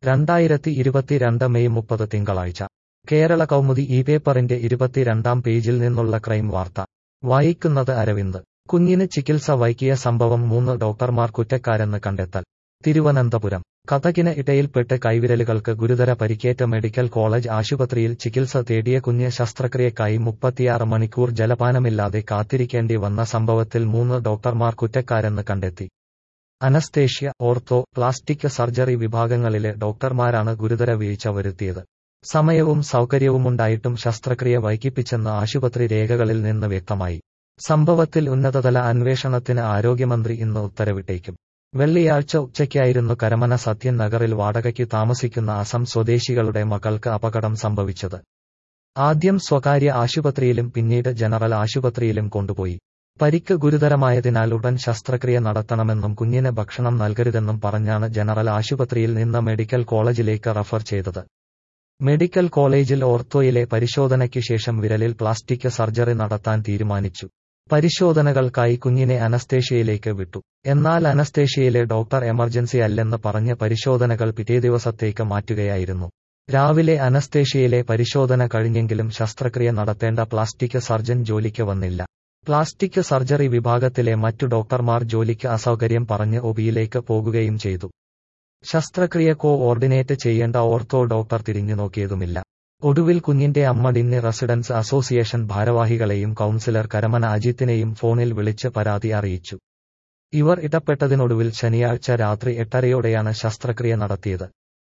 രണ്ടായിരത്തി ഇരുപത്തിരണ്ട് മെയ് മുപ്പത് തിങ്കളാഴ്ച കേരള കൗമുദി ഈ പേപ്പറിന്റെ ഇരുപത്തിരണ്ടാം പേജിൽ നിന്നുള്ള ക്രൈം വാർത്ത വായിക്കുന്നത് അരവിന്ദ് കുഞ്ഞിന് ചികിത്സ വൈകിയ സംഭവം മൂന്ന് ഡോക്ടർമാർ കുറ്റക്കാരെന്ന് കണ്ടെത്തൽ തിരുവനന്തപുരം കഥകിന് ഇടയിൽപ്പെട്ട് കൈവിരലുകൾക്ക് ഗുരുതര പരിക്കേറ്റ മെഡിക്കൽ കോളേജ് ആശുപത്രിയിൽ ചികിത്സ തേടിയ കുഞ്ഞ് ശസ്ത്രക്രിയക്കായി മുപ്പത്തിയാറ് മണിക്കൂർ ജലപാനമില്ലാതെ കാത്തിരിക്കേണ്ടി വന്ന സംഭവത്തിൽ മൂന്ന് ഡോക്ടർമാർ കുറ്റക്കാരെന്ന് കണ്ടെത്തി അനസ്തേഷ്യ ഓർത്തോ പ്ലാസ്റ്റിക് സർജറി വിഭാഗങ്ങളിലെ ഡോക്ടർമാരാണ് ഗുരുതര വീഴ്ച വരുത്തിയത് സമയവും സൗകര്യവുമുണ്ടായിട്ടും ശസ്ത്രക്രിയ വൈകിപ്പിച്ചെന്ന് ആശുപത്രി രേഖകളിൽ നിന്ന് വ്യക്തമായി സംഭവത്തിൽ ഉന്നതതല അന്വേഷണത്തിന് ആരോഗ്യമന്ത്രി ഇന്ന് ഉത്തരവിട്ടേക്കും വെള്ളിയാഴ്ച ഉച്ചയ്ക്കായിരുന്നു കരമന സത്യൻ നഗറിൽ വാടകയ്ക്ക് താമസിക്കുന്ന അസം സ്വദേശികളുടെ മകൾക്ക് അപകടം സംഭവിച്ചത് ആദ്യം സ്വകാര്യ ആശുപത്രിയിലും പിന്നീട് ജനറൽ ആശുപത്രിയിലും കൊണ്ടുപോയി പരിക്ക് ഗുരുതരമായതിനാൽ ഉടൻ ശസ്ത്രക്രിയ നടത്തണമെന്നും കുഞ്ഞിന് ഭക്ഷണം നൽകരുതെന്നും പറഞ്ഞാണ് ജനറൽ ആശുപത്രിയിൽ നിന്ന് മെഡിക്കൽ കോളേജിലേക്ക് റഫർ ചെയ്തത് മെഡിക്കൽ കോളേജിൽ ഓർത്തോയിലെ പരിശോധനയ്ക്ക് ശേഷം വിരലിൽ പ്ലാസ്റ്റിക് സർജറി നടത്താൻ തീരുമാനിച്ചു പരിശോധനകൾക്കായി കുഞ്ഞിനെ അനസ്തേഷ്യയിലേക്ക് വിട്ടു എന്നാൽ അനസ്തേഷ്യയിലെ ഡോക്ടർ എമർജൻസി അല്ലെന്ന് പറഞ്ഞ് പരിശോധനകൾ പിറ്റേ ദിവസത്തേക്ക് മാറ്റുകയായിരുന്നു രാവിലെ അനസ്തേഷ്യയിലെ പരിശോധന കഴിഞ്ഞെങ്കിലും ശസ്ത്രക്രിയ നടത്തേണ്ട പ്ലാസ്റ്റിക് സർജൻ ജോലിക്ക് വന്നില്ല പ്ലാസ്റ്റിക് സർജറി വിഭാഗത്തിലെ മറ്റു ഡോക്ടർമാർ ജോലിക്ക് അസൗകര്യം പറഞ്ഞ് ഒബിയിലേക്ക് പോകുകയും ചെയ്തു ശസ്ത്രക്രിയ കോ ഓർഡിനേറ്റ് ചെയ്യേണ്ട ഓർത്തോ ഡോക്ടർ തിരിഞ്ഞു നോക്കിയതുമില്ല ഒടുവിൽ കുഞ്ഞിന്റെ അമ്മ ഡിന്നി റെസിഡൻസ് അസോസിയേഷൻ ഭാരവാഹികളെയും കൌൺസിലർ കരമന അജിത്തിനെയും ഫോണിൽ വിളിച്ച് പരാതി അറിയിച്ചു ഇവർ ഇടപെട്ടതിനൊടുവിൽ ശനിയാഴ്ച രാത്രി എട്ടരയോടെയാണ് ശസ്ത്രക്രിയ നടത്തിയത്